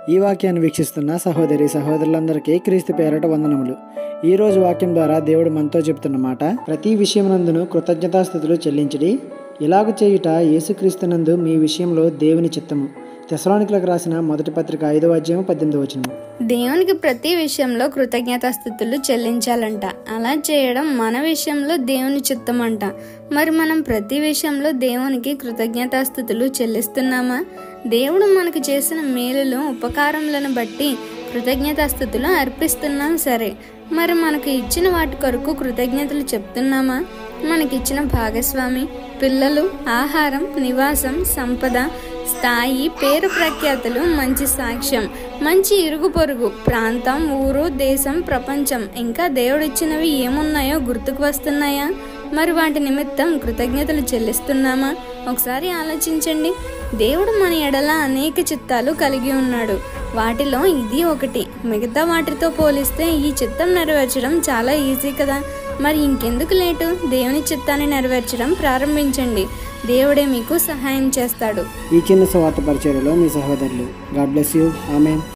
ఈ వాక్యాన్ని వీక్షిస్తున్న సహోదరి సహోదరులందరికీ క్రీస్తు పేరట వందనములు ఈ రోజు వాక్యం ద్వారా దేవుడు మనతో చెప్తున్న మాట ప్రతి విషయమునందును కృతజ్ఞతాస్థుతులు చెల్లించడి ఇలాగ చేయుట యేసుక్రీస్తునందు మీ విషయంలో దేవుని చిత్తము తెసలానికులకు రాసిన మొదటి పత్రిక ఐదవ అధ్యాయం పద్దెనిమిది వచనం దేవునికి ప్రతి విషయంలో కృతజ్ఞతాస్థుతులు చెల్లించాలంట అలా చేయడం మన విషయంలో దేవుని చిత్తం అంట మరి మనం ప్రతి విషయంలో దేవునికి కృతజ్ఞతాస్థుతులు చెల్లిస్తున్నామా దేవుడు మనకు చేసిన మేలులు ఉపకారములను బట్టి కృతజ్ఞతాస్థుతులు అర్పిస్తున్నాం సరే మరి మనకు ఇచ్చిన వాటి కొరకు కృతజ్ఞతలు చెప్తున్నామా మనకిచ్చిన భాగస్వామి పిల్లలు ఆహారం నివాసం సంపద స్థాయి పేరు ప్రఖ్యాతులు మంచి సాక్ష్యం మంచి ఇరుగు పొరుగు ప్రాంతం ఊరు దేశం ప్రపంచం ఇంకా దేవుడిచ్చినవి ఏమున్నాయో గుర్తుకు వస్తున్నాయా మరి వాటి నిమిత్తం కృతజ్ఞతలు చెల్లిస్తున్నామా ఒకసారి ఆలోచించండి దేవుడు మన ఎడల అనేక చిత్తాలు కలిగి ఉన్నాడు వాటిలో ఇది ఒకటి మిగతా వాటితో పోలిస్తే ఈ చిత్తం నెరవేర్చడం చాలా ఈజీ కదా మరి ఇంకెందుకు లేటు దేవుని చిత్తాన్ని నెరవేర్చడం ప్రారంభించండి దేవుడే మీకు సహాయం చేస్తాడు ఈ చిన్న స్వార్థ పరిచర్యలో మీ సహోదరులు గాడ్ బ్లెస్ యూ ఆమెన్